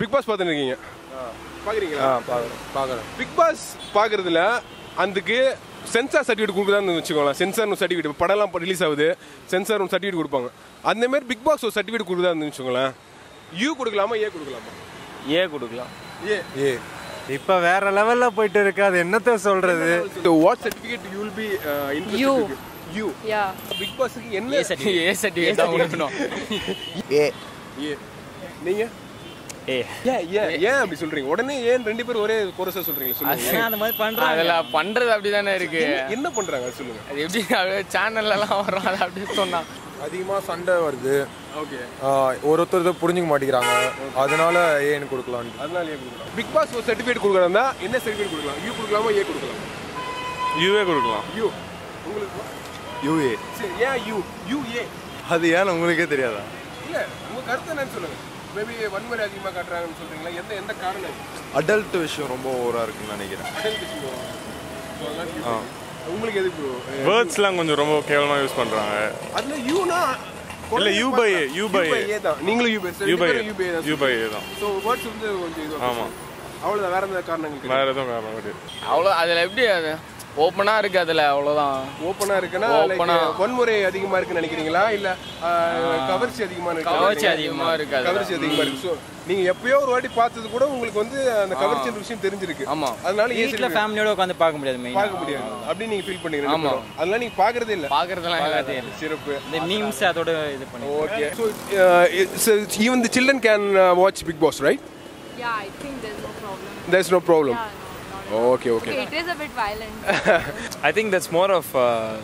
Big pass பார்த்துருக்கீங்க பார்க்குறீங்களா ஆ பார்க்குறேன் பார்க்குறேன் பிக் பாஸ் பார்க்குறதுல அதுக்கு சென்சார் சர்டிஃபிகேட் கொடுக்குறான்னு வச்சுக்கோங்களேன் சென்சார் சர்டிஃபிகேட் படம்லாம் ரிலீஸ் ஆகுது சென்சார் சர்டிஃபிகேட் கொடுப்பாங்க அந்த மாதிரி பிக் பாஸ் ஒரு சர்டிஃபிகேட் கொடுக்குறான்னு வச்சுக்கோங்களேன் யூ கொடுக்கலாமா ஏ கொடுக்கலாமா ஏ கொடுக்கலாம் ஏ ஏ இப்போ வேற லெவல்ல போயிட்டு இருக்கு அது என்னத்த சொல்றது what certificate U will be You. U Yeah. Bigg பாஸ்க்கு என்ன ஏ சர்டிஃபிகேட் தான் கொடுக்கணும் ஏ ஏ நீங்க ஏ ஏன் ஏன் ஏன் அப்படி சொல்றீங்க உடனே ஏன் ரெண்டு பேரும் ஒரே கோரஸா சொல்றீங்க சொல்லுங்க அந்த மாதிரி பண்றாங்க அதில் பண்றது அப்படிதானே இருக்கு என்ன பண்றாங்க அது சொல்லுங்க அது எப்படி அப்படியே சேனல்ல எல்லாம் வரும் அது அப்படியே சொன்னா அதிகமா சண்டை வருது ஓகே ஆஹ் ஒருத்தர் இதை புரிஞ்சுக்க மாட்டேங்கிறாங்க அதனால ஏன்னு கொடுக்கலாம் அதனால ஏன் கொடுக்கலாம் பிக் பாஸ் ஒரு சர்டிஃபிகேட் கொடுக்குறதா என்ன சர்டிஃபிகேட் கொடுக்கலாம் யூ கொடுக்கலாமா ஏ கொடுக்கலாம் யூவே கொடுக்கலாம் யூ உங்களுக்கு யூஏ சரி ஏன் யூ யூ ஏ அது ஏன்னு உங்களுக்கே தெரியாதா இல்ல உங்க கருத்து என்னன்னு சொல்லுங்க மேபி வன்முறை அதிகமா காட்டுறாங்கன்னு சொல்றீங்களா எந்த எந்த காரணம் அடல்ட் விஷயம் ரொம்ப ஓவரா இருக்குன்னு நினைக்கிறேன் Adult விஷயம். So, அதனால யூ உங்களுக்கு எது ப்ரோ வேர்ட்ஸ்லாம் கொஞ்சம் ரொம்ப கேவலமா யூஸ் பண்றாங்க அதுல யூனா இல்ல, U by A, U by A. A தான் நீங்களும் U by U by U by தான் யூ பை தான் ஸோ வேர்ட்ஸ் வந்து கொஞ்சம் இது ஆமா. அவ்வளோதான் வேற எந்த காரணங்கள் கிடையாது. வேற எதுவும் காரணம் கிடையாது அவ்வளோ அதில் எப்படி அது ஓப்பனா இருக்கு அதுல அவ்வளோதான் ஓப்பனா இருக்குன்னா Open ஆ. like, வன்முறை அதிகமா இருக்குன்னு நினைக்கிறீங்களா இல்ல ஆஹ், கவர்ச்சி அதிகமா இருக்கு கவர்ச்சி அதிகமா இருக்கு அதுல. கவர்ச்சி அதிகமா இருக்கு ஸோ நீங்க எப்பயோ ஒரு வாட்டி பார்த்தது கூட உங்களுக்கு வந்து அந்த கவர்ச்சி விஷயம் தெரிஞ்சிருக்கு ஆமா. அதனால ஏன் வீட்டில் சரி ஃபேமிலியோட உட்காந்து பார்க்க முடியாது மெயின் பார்க்க முடியாது அப்படி நீங்க ஃபீல் பண்ணீங்க ஆமா. அதெல்லாம் நீங்க பாக்குறதே இல்ல பார்க்கறதெல்லாம் எல்லாத்தையும் சிறப்பு இந்த மீம்ஸ் அதோட இது பண்ணி okay so even the children can watch Bigg Boss right Yeah, I think there's no problem. There is no problem Yeah, no, not at all. Okay okay Okay, it is a bit violent. I think that's more of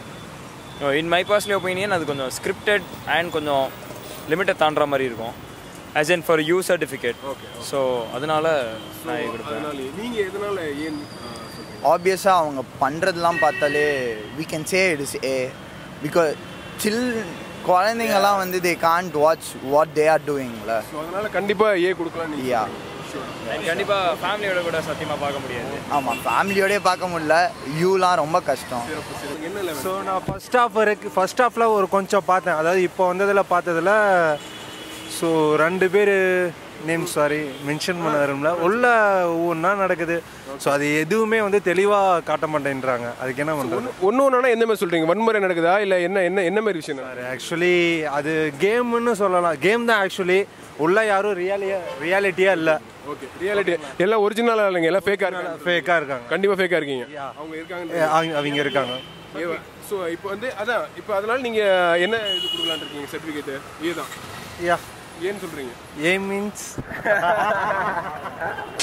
in my personal opinion அது கொஞ்சம் scripted and கொஞ்சம் லிமிட்டை தாண்டுற மாதிரி இருக்கும் as in for U certificate so அதனால நான் இது கொடுப்பேன் அதனால நீங்க எதனால ஏன் ஆஹ், சொல்றீங்க? ஆப்வியஸாக அவங்க பண்ணுறதெல்லாம் பார்த்தாலே we can say it is A because சில் குழந்தைங்கலாம் வந்து they can't watch what they are டூயிங்ல So, அதனால கண்டிப்பா ஏ கொடுக்கலாம் நீங்க யா கண்டிப்பாக ஃபேமிலியோட கூட சத்தியமாக பார்க்க முடியாது ஆமாம் ஃபேமிலியோடய பார்க்க முடியல யூலாம் ரொம்ப கஷ்டம் சிறப்பு சிறப்பு என்ன லெவல் ஸோ நான் ஃபர்ஸ்ட் ஹாஃப் வரைக்கும் ஃபர்ஸ்ட் ஹாஃபில் ஒரு கொஞ்சம் பார்த்தேன் அதாவது இப்போ வந்ததில் பார்த்ததுல ஸோ ரெண்டு பேர் நேம் சாரி மென்ஷன் பண்ண விரும்பல உள்ள ஒவ்வொன்றா நடக்குது ஸோ அது எதுவுமே வந்து தெளிவாக காட்ட மாட்டேன்றாங்க அதுக்கு என்ன பண்ணுறது ஒன்று ஒன்றுனா எந்த மாதிரி சொல்றீங்க வன்முறை நடக்குதா இல்ல என்ன என்ன என்ன மாதிரி விஷயம் நடக்குது? ஆக்சுவலி அது கேம்னு சொல்லலாம் கேம் தான் ஆக்சுவலி உள்ள யாரும் ரியாலியா ரியாலிட்டியாக இல்லை ஓகே ரியாலிட்டி எல்லாம் ஒரிஜினலா இல்லைங்க எல்லாம் ஃபேக்கா இருக்காங்க ஃபேக்காக இருக்காங்க கண்டிப்பா ஃபேக்கா இருக்கீங்க அவங்க இருக்காங்க ஏ, அவங்க அவங்க இருக்காங்க ஸோ இப்போ வந்து அதான் இப்போ அதனால நீங்க என்ன இது கொடுக்கலான்னு இருக்கீங்க சர்டிஃபிகேட் ஏ தான் யா ஏன்னு சொல்றீங்க ஏ மீன்ஸ்